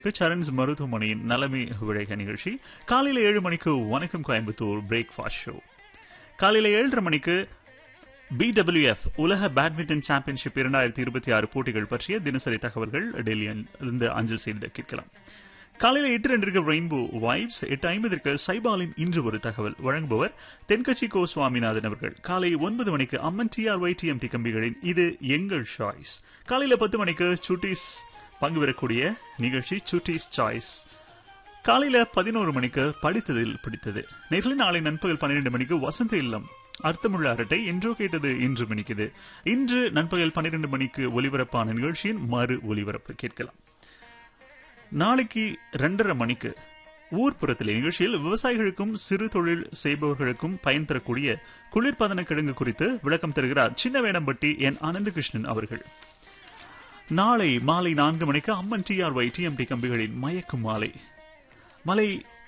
சரண்ஸ் மருத்துவமனையின் நலமே விழக நிகழ்ச்சி காலையில ஏழு மணிக்கு வணக்கம் கோயம்புத்தூர் பிரேக்ஃபாஸ்ட் ஷோ காலையில ஏழரை மணிக்கு பிடபிள்யூஎஃப் உலக பேட்மிண்டன் சாம்பியன்ஷிப் இரண்டாயிரத்தி இருபத்தி ஆறு போட்டிகள் பற்றிய தினசரி தகவல்கள் டெல்லியிலிருந்து அஞ்சல் செய்து கேட்கலாம் காலையில எட்டு ரெண்டிற்கு ரெயின்போ வைப்ஸ் எட்டு ஐம்பதற்கு சைபாலின் இன்று ஒரு தகவல் வழங்குபவர் தென்கட்சி கோ சுவாமிநாதன் அவர்கள் காலை ஒன்பது மணிக்கு அம்மன் டிஆர் ஒய் டிஎம்டி கம்பிகளின் இது எங்கள் சாய்ஸ் காலையில பத்து மணிக்கு சுட்டீஸ் பங்கு பெறக்கூடிய நிகழ்ச்சி சுட்டீஸ் சாய்ஸ் காலையில பதினோரு மணிக்கு படித்ததில் பிடித்தது நேரில் நாளை நண்பகல் பன்னிரண்டு மணிக்கு வசந்த இல்லம் அர்த்தமுள்ள அரட்டை என்றோ கேட்டது இன்று மணிக்குது இன்று நண்பகல் பன்னிரண்டு மணிக்கு ஒலிபரப்பான நிகழ்ச்சியின் மறு ஒலிபரப்பு கேட்கலாம் நாளைக்கு ரெண்டரை மணிக்கு ஊர்ப்புறத்தில் நிகழ்ச்சியில் விவசாயிகளுக்கும் சிறு தொழில் செய்பவர்களுக்கும் பயன் தரக்கூடிய குளிர்பதன கிழங்கு குறித்து விளக்கம் தருகிறார் சின்ன வேடம்பட்டி என் ஆனந்தகிருஷ்ணன் அவர்கள் நாளை மாலை நான்கு மணிக்கு அம்மன் டிஆர்ஒய் டிஎம்டி கம்பிகளின் மயக்கும் மாலை மாலை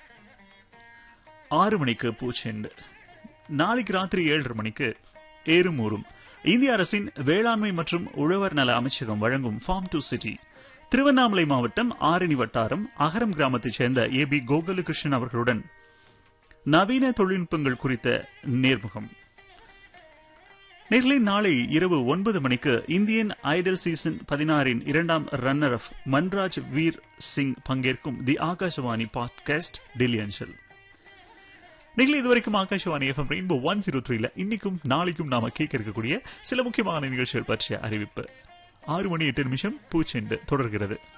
ஆறு மணிக்கு பூச்செண்டு நாளைக்கு ராத்திரி ஏழரை மணிக்கு ஏறும் ஊரும் இந்திய அரசின் வேளாண்மை மற்றும் உழவர் நல அமைச்சகம் வழங்கும் ஃபார்ம் டு சிட்டி திருவண்ணாமலை மாவட்டம் ஆரணி வட்டாரம் அகரம் கிராமத்தைச் சேர்ந்த ஏ பி கோகுலகிருஷ்ணன் அவர்களுடன் நவீன தொழில்நுட்பங்கள் குறித்த நேர்முகம் நேர்களை நாளை இரவு ஒன்பது மணிக்கு இந்தியன் ஐடல் சீசன் பதினாறின் இரண்டாம் ரன்னர் அப் மன்ராஜ் வீர் சிங் பங்கேற்கும் தி ஆகாஷவாணி பாட்காஸ்ட் டெல்லி அஞ்சல் நீங்கள் இதுவரைக்கும் Akashvani FM rainbow one zero த்ரீல இன்னைக்கும் நாளைக்கும் நாம கேட்க இருக்கக்கூடிய சில முக்கியமான நிகழ்ச்சிகள் பற்றிய அறிவிப்பு ஆறு மணி எட்டு நிமிஷம் பூச்செண்டு தொடர்கிறது